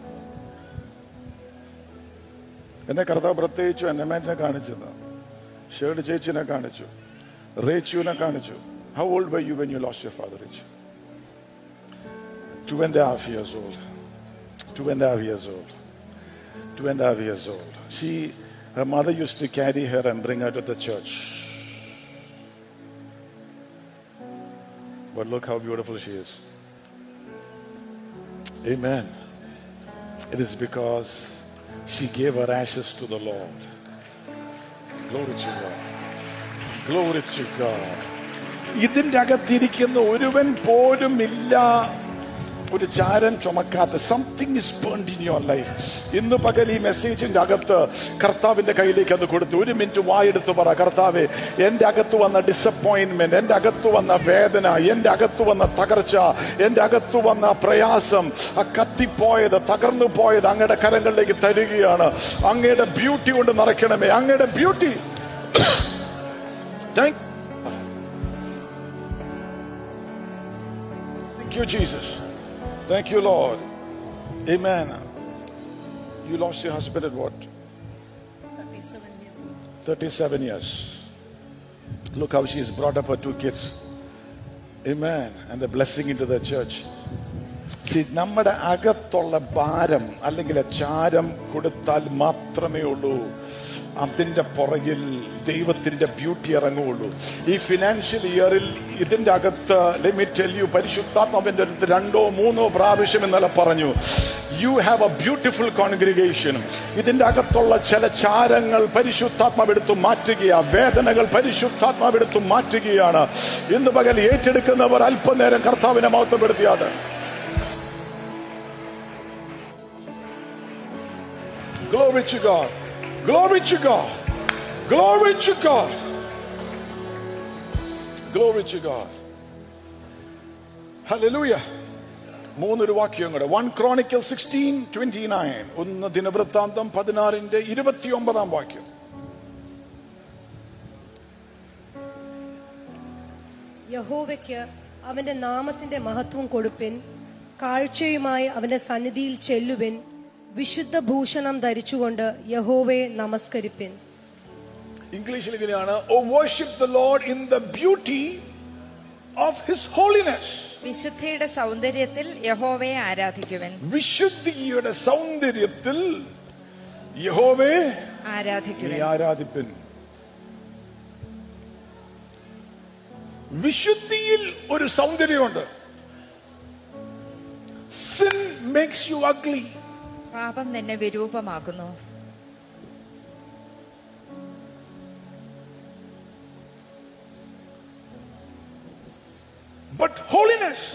എന്നെ കർത്താവ് പ്രത്യേകിച്ചു എന്നെ മേറ്റിനെ കാണിച്ചത് ഷേർഡ് ചേച്ചിനെ കാണിച്ചു റേച്ചുവിനെ കാണിച്ചു how old were you when you lost your father Rechu two and half years old two and half years old two and half years old she her mother used to carry her and bring her to the church. But look how beautiful she is. Amen. It is because she gave her ashes to the Lord. Glory to God. Glory to God. ഇതിന്റെ അകത്തിരിക്കുന്ന ഒരുവൻ പോലും ഇല്ല ഒരു ചാരൻ ചുമക്കാത്ത something is burned in your life ഇന്ന് പകൽ ഈ മെസ്സേജിന്റെ അകത്ത് കർത്താവിന്റെ കയ്യിലേക്ക് അത് കൊടുത്തു ഒരു മിനിറ്റ് വായെടുത്ത് പറ കർത്താവെ എന്റെ അകത്ത് വന്ന ഡിസപ്പോയിന്റ്മെന്റ് എന്റെ അകത്ത് വന്ന വേദന എന്റെ അകത്ത് വന്ന തകർച്ച എന്റെ അകത്ത് വന്ന പ്രയാസം ആ കത്തിപ്പോയത് തകർന്നു പോയത് അങ്ങയുടെ കരങ്ങളിലേക്ക് തരികയാണ് അങ്ങയുടെ ബ്യൂട്ടി കൊണ്ട് നിറയ്ക്കണമേ അങ്ങയുടെ beauty thank Thank you, Jesus. Thank you, Lord. Amen. You lost your husband at what? 37 years. Look how she's brought up her two kids. Amen. And a blessing into the church. See, നമ്മുടെ അകത്തുള്ള ഭാരം അല്ലെങ്കിൽ ചാരം കൊടുത്താൽ മാത്രമേ ഉള്ളൂ അതിന്റെ പുറകിൽ ദൈവത്തിന്റെ ബ്യൂട്ടി ഇറങ്ങുകയുള്ളൂ ഈ ഫിനാൻഷ്യൽ ഇയറിൽ ഇതിന്റെ അകത്ത് ടെൽ യു പരിശുദ്ധാത്മാവിന്റെ അടുത്ത് രണ്ടോ മൂന്നോ പ്രാവശ്യം ഇന്നലെ പറഞ്ഞു you have a beautiful congregation ഇതിന്റെ അകത്തുള്ള ചില ചാരങ്ങൾ പരിശുദ്ധാത്മാവെടുത്തു മാറ്റുകയാ വേദനകൾ പരിശുദ്ധാത്മാവെടുത്തു മാറ്റുകയാണ് ഇന്ന് പകൽ ഏറ്റെടുക്കുന്നവർ അല്പനേരം കർത്താവിനെ മഹത്വപ്പെടുത്തിയാണ് Glory to God. Glory to God. Glory to God. Glory to God. Hallelujah. മൂന്നൊരു വാക്യം കൂടെ one chronicle sixteen twenty nine ഒന്ന് ദിനവൃത്താന്തം പതിനാറിന്റെ ഇരുപത്തിയൊമ്പതാം വാക്യം യഹോവയ്ക്ക് അവന്റെ നാമത്തിന്റെ മഹത്വം കൊടുപ്പിൻ കാഴ്ചയുമായി അവന്റെ സന്നിധിയിൽ ചെല്ലുവിൻ വിശുദ്ധ ഭൂഷണം ധരിച്ചുകൊണ്ട് യഹോവയെ നമസ്കരിപ്പിൻ ഇംഗ്ലീഷിൽ ഇങ്ങനെയാണ് oh worship the Lord in the beauty of his holiness വിശുദ്ധിയുടെ സൗന്ദര്യത്തിൽ യഹോവയെ ആരാധിക്കുവൻ വിശുദ്ധിയുടെ സൗന്ദര്യത്തിൽ യഹോവേ നീ ആരാധിക്കുവൻ ആരാധിപ്പിൻ വിശുദ്ധിയിൽ ഒരു സൗന്ദര്യമുണ്ട് സിൻ മേക്സ് യു അഗ്ലി പാപം നിന്നെ വിരൂപമാക്കുന്നു But holiness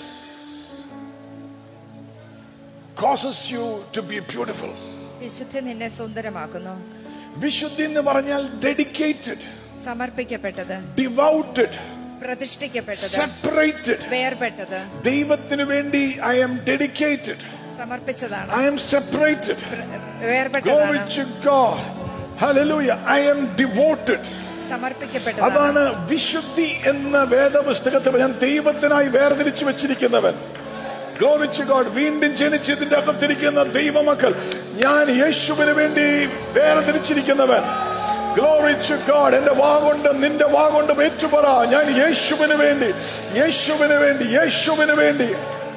causes you to be beautiful. വിശുദ്ധി നിന്നെ സുന്ദരമാക്കുന്നു വിശുദ്ധി എന്ന് പറഞ്ഞാൽ ഡെഡിക്കേറ്റഡ് സമർപ്പിക്കപ്പെട്ടത് ഡിവൗട്ടഡ് പ്രതിഷ്ഠിക്കപ്പെട്ടത് സെപ്പറേറ്റഡ് വേർപെട്ടത് ദൈവത്തിന് വേണ്ടി ഐ ആം ഡെഡിക്കേറ്റഡ് സമർപ്പിച്ചതാണ് ഐ ആം സെപ്പറേറ്റഡ് Glory വേർപെട്ടതാണ് to God. Hallelujah. I am devoted. സമർപ്പിക്കപ്പെട്ടതാണ് അതാണ് വിശുദ്ധി എന്ന വേദപുസ്തകത്തിൽ ഞാൻ ദൈവത്തിനായി വേർതിരിച്ചു വെച്ചിരിക്കുന്നവൻ Glory to God. വീണ്ടും ജനിച്ചതിന്റെ അകത്തിരിക്കുന്ന ദൈവമക്കൾ ഞാൻ യേശുവിന് വേണ്ടി വേർതിരിച്ചിരിക്കുന്നവൻ ഗ്ലോറി ടു ഗോഡ് എന്റെ വാ കൊണ്ട് നിന്റെ വാ കൊണ്ട് ഏറ്റുപറ ഞാൻ യേശുവിന് വേണ്ടി യേശുവിന് വേണ്ടി യേശുവിന് വേണ്ടി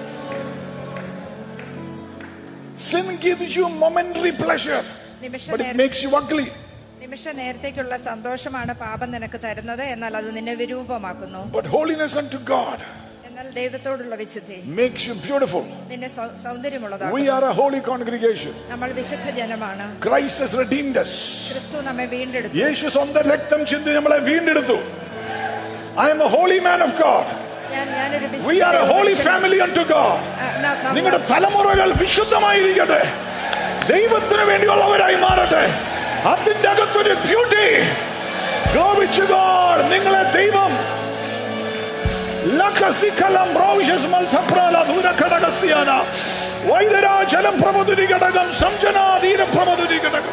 Sin gives you momentary pleasure, Nimisha but it നേര- makes you ugly. നിമിഷ നേരത്തേക്കുള്ള സന്തോഷമാണ് പാപം നിനക്ക് തരുന്നത് എന്നാൽ അത് നിന്നെ വിരൂപമാക്കുന്നു But holiness unto God എന്നാൽ എന്നാൽ ദൈവത്തോടുള്ള വിശുദ്ധി makes you beautiful. നിന്നെ സൗ- സൗന്ദര്യമുള്ളതാക്കും We are a holy congregation. നമ്മൾ വിശുദ്ധ ജനമാണ് Christ has redeemed us. ക്രിസ്തു നമ്മെ വീണ്ടെടുത്തു യേശു സ്വന്തം രക്തം ചിന്തി നമ്മളെ വീണ്ടെടുത്തു I am a holy man of God. ഞാൻ ഞാനൊരു We വിശുദ്ധ are a holy ദൈവപുരുഷനാണ്. family unto God. ആ, ന- നമ്മൾ- നിങ്ങളുടെ തലമുറകൾ വിശുദ്ധമായിരിക്കട്ടെ ദൈവത്തിന് വേണ്ടിയുള്ളവരായി മാറട്ടെ അതിന്റെ അകത്തൊരു ബ്യൂട്ടി ഗോപിച്ചുകാർ നിങ്ങളെ ദൈവം ലഖസിഖലം റോവിഷസ് മത്സപ്രാല ദൂരഘടകസ്യാന വൈദ്യരാജലം പ്രമധുരി ഘടകം സംജനാധീന പ്രമധുരി ഘടകം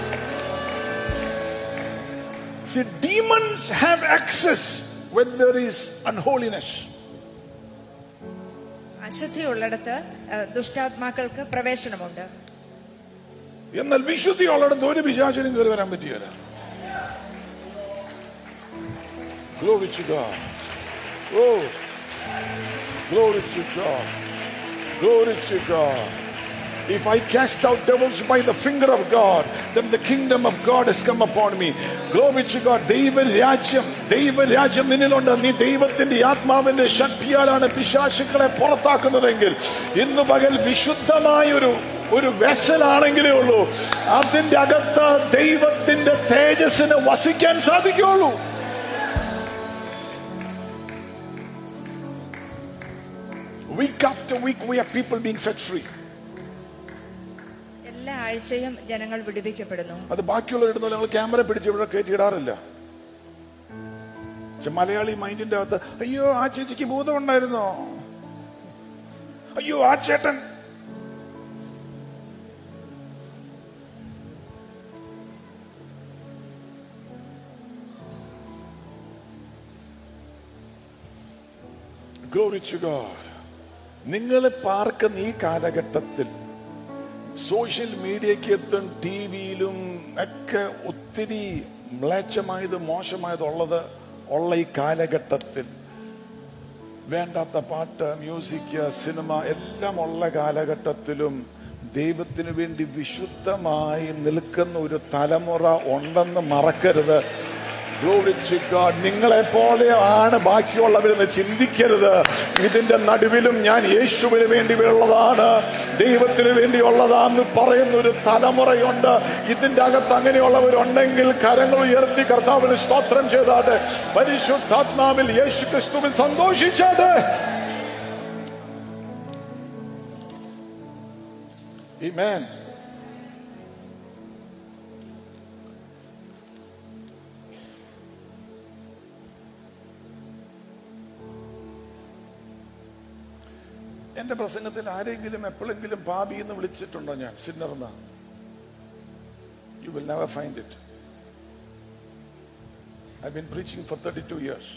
See, demons have access when there is unholiness. അശുദ്ധിയുള്ളിടത്ത് ആ, ദുഷ്ടാത്മാക്കൾക്ക് പ്രവേശനമുണ്ട് എന്നാൽ വിശുദ്ധിയുള്ളിടത്ത് ഒരു വിചാചനം കയറി വരാൻ പറ്റിയല്ല Glory to God. Oh, glory to God. Glory to God. If I cast out devils by the finger of God, then the kingdom of God has come upon me. Glory to God. ദൈവരാജ്യം ദൈവരാജ്യം നിന്നിലുണ്ട് നീ ദൈവത്തിന്റെ ആത്മാവിന്റെ ശക്തിയാലാണ് പിശാശുക്കളെ പുറത്താക്കുന്നതെങ്കിൽ ഇന്ന് പകൽ വിശുദ്ധമായൊരു ഒരു വെസലാണെങ്കിലേ ഉള്ളൂ അതിന്റെ അകത്ത് ദൈവത്തിന്റെ തേജസ്സിന് വസിക്കാൻ സാധിക്കുള്ളൂ Week after week, we have people being set free. എല്ലാ ആഴ്ചയും ജനങ്ങൾ വിടുവിക്കപ്പെടുന്നു അത് ബാക്കിയുള്ളവർ ഇടുന്ന ഞങ്ങൾ ക്യാമറ പിടിച്ച് ഇവിടെ കയറ്റിയിടാറില്ല പക്ഷെ മലയാളി മൈൻഡിന്റെ അകത്ത് അയ്യോ ആ ചേച്ചിക്ക് ഭൂതം ഉണ്ടായിരുന്നോ അയ്യോ ആ ചേട്ടൻ Glory to God. നിങ്ങൾ പാർക്കുന്ന ഈ കാലഘട്ടത്തിൽ സോഷ്യൽ മീഡിയക്കകത്തും ടി വിയിലും ഒക്കെ ഒത്തിരി മ്ലേച്ഛമായത് മോശമായത് ഉള്ളത് ഉള്ള ഈ കാലഘട്ടത്തിൽ വേണ്ടാത്ത പാട്ട് മ്യൂസിക് സിനിമ എല്ലാം ഉള്ള കാലഘട്ടത്തിലും ദൈവത്തിനു വേണ്ടി വിശുദ്ധമായി നിൽക്കുന്ന ഒരു തലമുറ ഉണ്ടെന്ന് മറക്കരുത് Glory to God. നിങ്ങളെ പോലെ ആണ് ബാക്കിയുള്ളവരെന്ന് ചിന്തിക്കരുത് ഇതിന്റെ നടുവിലും ഞാൻ യേശുവിന് വേണ്ടി ഉള്ളതാണ് ദൈവത്തിന് വേണ്ടിയുള്ളതാന്ന് പറയുന്ന ഒരു തലമുറയുണ്ട് ഇതിന്റെ അകത്ത് അങ്ങനെയുള്ളവരുണ്ടെങ്കിൽ കരങ്ങൾ ഉയർത്തി കർത്താവിന് സ്തോത്രം ചെയ്താട്ടെ പരിശുദ്ധാത്മാവിൽ യേശു ക്രിസ്തുവിൽ സന്തോഷിച്ചാട്ടെ Amen. എന്റെ പ്രസംഗത്തിൽ ആരെങ്കിലും എപ്പോഴെങ്കിലും പാപി എന്ന് വിളിച്ചിട്ടുണ്ടോ ഞാൻ സിന്നർന്ന you will never find it I been preaching for thirty two years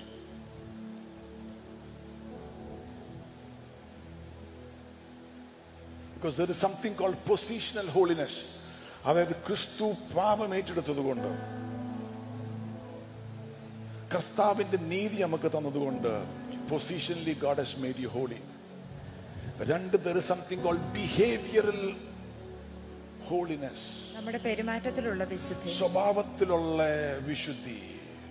because there is something called positional holiness അതായത് ക്രിസ്തു പാപം ഏറ്റെടുത്തത് കൊണ്ട് കർത്താവിന്റെ നീതി നമുക്ക് തന്നതുകൊണ്ട് positionally God has made you holy രണ്ട് there is something called behavioural holiness നമ്മുടെ പെരുമാറ്റത്തിലുള്ള വിശുദ്ധി സ്വഭാവത്തിലുള്ള വിശുദ്ധി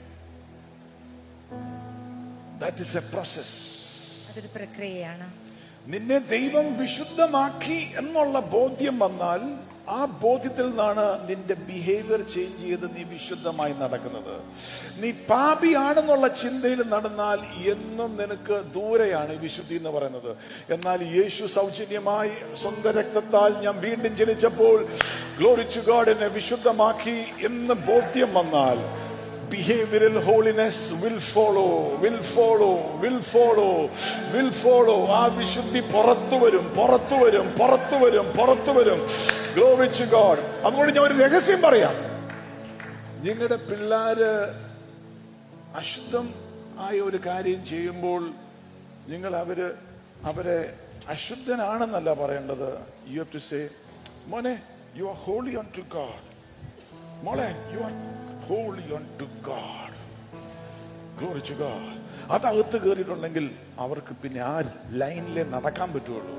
ദാറ്റ് ഇസ് എ പ്രോസസ് അതൊരു പ്രക്രിയയാണ് നിന്നെ ദൈവം വിശുദ്ധമാക്കി എന്നുള്ള ബോധ്യം വന്നാൽ ആ ബോധ്യത്തിൽ നിന്നാണ് നിന്റെ ബിഹേവിയർ ചേഞ്ച് ചെയ്ത് നീ വിശുദ്ധമായി നടക്കുന്നത് നീ പാപിയാണെന്നുള്ള ചിന്തയിൽ നടന്നാൽ എന്നും നിനക്ക് ദൂരെയാണ് ഈ വിശുദ്ധി എന്ന് പറയുന്നത് എന്നാൽ യേശു സൗജന്യമായി സ്വന്തം രക്തത്താൽ ഞാൻ വീണ്ടും ജനിച്ചപ്പോൾ ഗ്ലോറിച്ചു ഗോഡ് എന്നെ വിശുദ്ധമാക്കി എന്ന് ബോധ്യം വന്നാൽ behavioural holiness will follow will follow will follow will follow ആ വിശുദ്ധി പുറത്തു വരും പുറത്തു വരും പുറത്തു വരും പുറത്തു വരും ഗ്ലോറിച്ച് ഗോഡ് അതുകൊണ്ട് ഞാൻ ഒരു രഹസ്യം പറയാം നിങ്ങളുടെ പിള്ളേര് അശുദ്ധം ആയ ഒരു കാര്യം ചെയ്യുമ്പോൾ നിങ്ങൾ അവര് അവരെ അശുദ്ധനാണെന്നല്ല പറയേണ്ടത് യു ഹവ് ടു സേ മോനെ you are holy on to God മോളെ you are holy on to God glory to God അതകത്ത് കയറിയിട്ടുണ്ടെങ്കിൽ അവർക്ക് പിന്നെ ആ ലൈനിലെ നടക്കാൻ പറ്റുള്ളൂ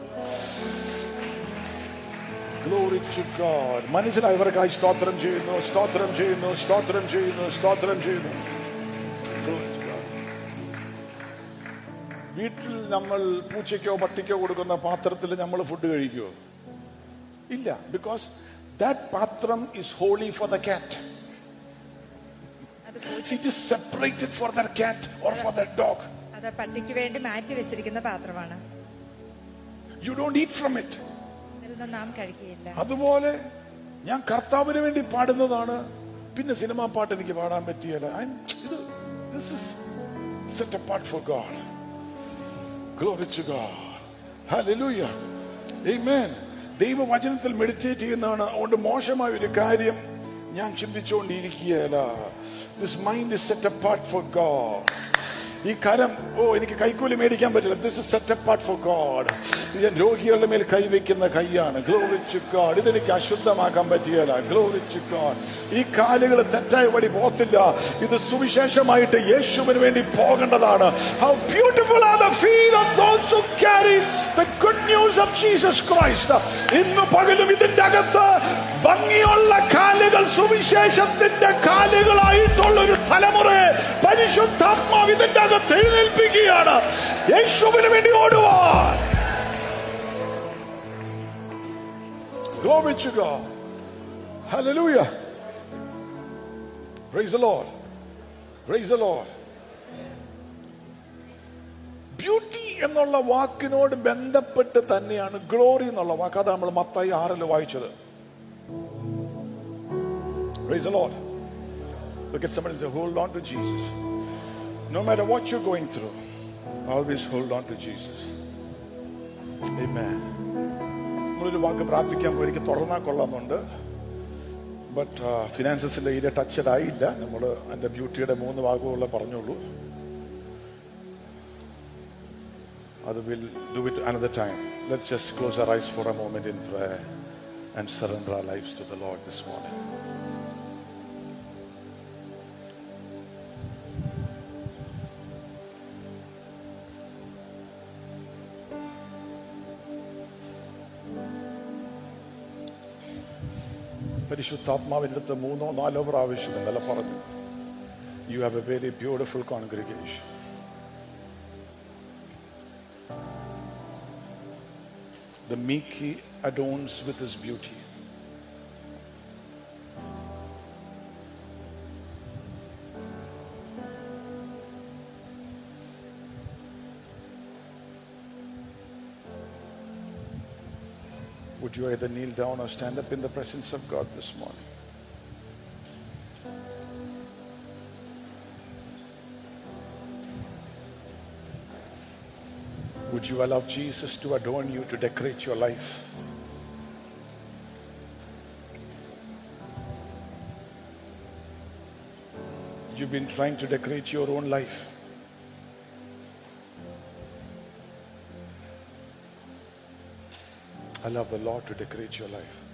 ഗ്ലോറി ടു ഗാഡ് മനസ്സിലായവർക്കായി സ്തോത്രം ചെയ്യുന്നു സ്തോത്രം ചെയ്യുന്നു സ്തോത്രം ചെയ്യുന്നു സ്തോത്രം ചെയ്യുന്നു Glory to God. വീട്ടിൽ നമ്മൾ പൂച്ചയ്ക്കോ പട്ടിക്കോ കൊടുക്കുന്ന പാത്രത്തിൽ നമ്മൾ ഫുഡ് കഴിക്കുമോ ഇല്ല ബിക്കോസ് ദാറ്റ് പാത്രം is holy for the cat അത് പൂച്ച it is separated for the cat or for the dog അത് പട്ടിക്ക് വേണ്ടി മാറ്റി വെച്ചിരിക്കുന്ന പാത്രമാണ് you don't eat from it ഇതിൽ നിന്ന് നാം കഴിക്കുകയില്ല അതുപോലെ ഞാൻ കർത്താവിന് വേണ്ടി പാടുന്നതാണ് പിന്നെ സിനിമാ പാട്ട് എനിക്ക് പാടാൻ പറ്റിയല്ല I'm- ഇത് this is set apart for God glory to God ഹല്ലേലൂയ ആമേൻ ദൈവവചനത്തിൽ മെഡിറ്റേറ്റ് ചെയ്യുന്നതാണ് അതുകൊണ്ട് മോശമായ ഒരു കാര്യം ഞാൻ ചിന്തിച്ചുകൊണ്ടിരിക്കുകയല്ല this mind is set apart for God ഈ കരം ഓ എനിക്ക് കൈക്കൂലി മേടിക്കാൻ പറ്റില്ല this is set apart for God ഞാൻ രോഗികളുടെ മേൽ കൈവയ്ക്കുന്ന കൈയാണ് ഗ്ലോറിച്ച് ഗോഡ് ഇതെനിക്ക് അശുദ്ധമാക്കാൻ പറ്റിയല്ല ഗ്ലോറിച്ച് ഗോഡ് ഈ കാലുകൾ തെറ്റായ വഴി പോകത്തില്ല ഇത് സുവിശേഷമായിട്ട് യേശുവിന് വേണ്ടി പോകേണ്ടതാണ് how beautiful are the feel of those who carry the good news of Jesus Christ ഇന്ന് പകലും ഇതിന്റെ അകത്ത് ഭംഗിയുള്ള കാലുകൾ സുവിശേഷത്തിന്റെ കാലുകളായിട്ടുള്ള ഒരു തലമുറയെ പരിശുദ്ധാത്മാവ് ഇതിന്റെ അകത്ത് എഴുന്നേൽപ്പിക്കുകയാണ് യേശുവിന് വേണ്ടി ഓടുവാൻ Glory to God. Hallelujah. Praise the Lord. Praise the Lord. Beauty എന്നുള്ള വാക്കിനോട് ബന്ധപ്പെട്ട് തന്നെയാണ് ഗ്ലോറി എന്നുള്ള വാക്ക് അത് നമ്മൾ മത്തായി ആറിൽ വായിച്ചത് Praise the Lord. Look at somebody and say, hold on to Jesus. No matter what you're going through, always hold on to Jesus. Amen. നമ്മളൊരു വാക്ക് പ്രാർത്ഥിക്കാൻ പോയി എനിക്ക് തുടർന്നാൽ കൊള്ളാമെന്നുണ്ട് ബട്ട് ഫിനാൻസസിന്റെ ഏരിയ ടച്ചഡ് ആയില്ല നമ്മൾ എൻ്റെ ബ്യൂട്ടിയുടെ മൂന്ന് ഭാഗമുള്ള പറഞ്ഞോളൂ അത് will do it another time let's just close our eyes for a moment in prayer and surrender our lives to the Lord this morning. പരിശുദ്ധാത്മാവിൻ്റെ അടുത്ത് മൂന്നോ നാലോ പ്രാവശ്യം ഇന്നലെ പറഞ്ഞു you have a very beautiful congregation The meek he adorns with his beauty. Would you either kneel down or stand up in the presence of God this morning? Would you allow Jesus to adorn you, to decorate your life? You've been trying to decorate your own life. Allow the Lord to decorate your life.